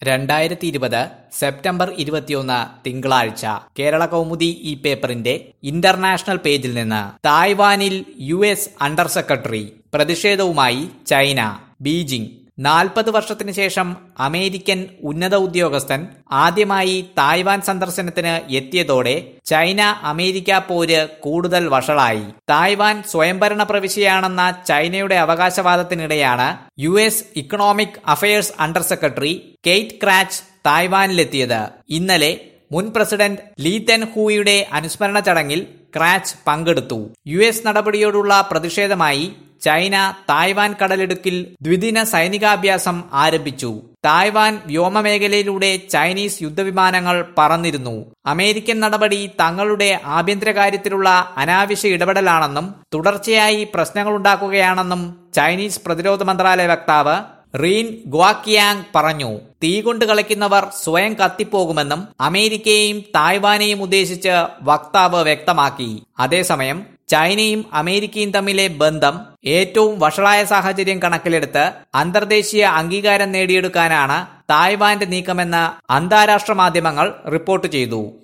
രണ്ടായിരത്തി ഇരുപത് സെപ്റ്റംബർ ഇരുപത്തിയൊന്ന് തിങ്കളാഴ്ച കേരള കൗമുദി ഈ പേപ്പറിന്റെ ഇന്റർനാഷണൽ പേജിൽ നിന്ന് തായ്വാനിൽ യു എസ് അണ്ടർ സെക്രട്ടറി പ്രതിഷേധവുമായി ചൈന ബീജിംഗ് നാൽപ്പത് വർഷത്തിന് ശേഷം അമേരിക്കൻ ഉന്നത ഉദ്യോഗസ്ഥൻ ആദ്യമായി തായ്വാൻ സന്ദർശനത്തിന് എത്തിയതോടെ ചൈന അമേരിക്ക പോര് കൂടുതൽ വഷളായി തായ്വാൻ സ്വയംഭരണ പ്രവിശ്യയാണെന്ന ചൈനയുടെ അവകാശവാദത്തിനിടെയാണ് U S economic affairs under secretary Keith Krach തായ്വാനിലെത്തിയത് ഇന്നലെ മുൻ പ്രസിഡന്റ് ലീ തെൻ ഹൂയുടെ അനുസ്മരണ ചടങ്ങിൽ ക്രാച്ച് പങ്കെടുത്തു യു എസ് നടപടിയോടുള്ള പ്രതിഷേധമായി ചൈന തായ്വാൻ കടലിടുക്കിൽ ദ്വിദിന സൈനികാഭ്യാസം ആരംഭിച്ചു തായ്വാൻ വ്യോമമേഖലയിലൂടെ ചൈനീസ് യുദ്ധവിമാനങ്ങൾ പറന്നിരുന്നു അമേരിക്കൻ നടപടി തങ്ങളുടെ ആഭ്യന്തര കാര്യത്തിലുള്ള അനാവശ്യ ഇടപെടലാണെന്നും തുടർച്ചയായി പ്രശ്നങ്ങളുണ്ടാക്കുകയാണെന്നും ചൈനീസ് പ്രതിരോധ മന്ത്രാലയ വക്താവ് റീൻ ഗ്വാക്കിയാങ് പറഞ്ഞു തീ കൊണ്ട് കളിക്കുന്നവർ സ്വയം കത്തിപ്പോകുമെന്നും അമേരിക്കയെയും തായ്വാനെയും ഉദ്ദേശിച്ച് വക്താവ് വ്യക്തമാക്കി അതേസമയം ചൈനയും അമേരിക്കയും തമ്മിലെ ബന്ധം ഏറ്റവും വഷളായ സാഹചര്യം കണക്കിലെടുത്ത് അന്തർദേശീയ അംഗീകാരം നേടിയെടുക്കാനാണ് തായ്വാന്റെ നീക്കമെന്ന് അന്താരാഷ്ട്ര മാധ്യമങ്ങൾ റിപ്പോർട്ട് ചെയ്തു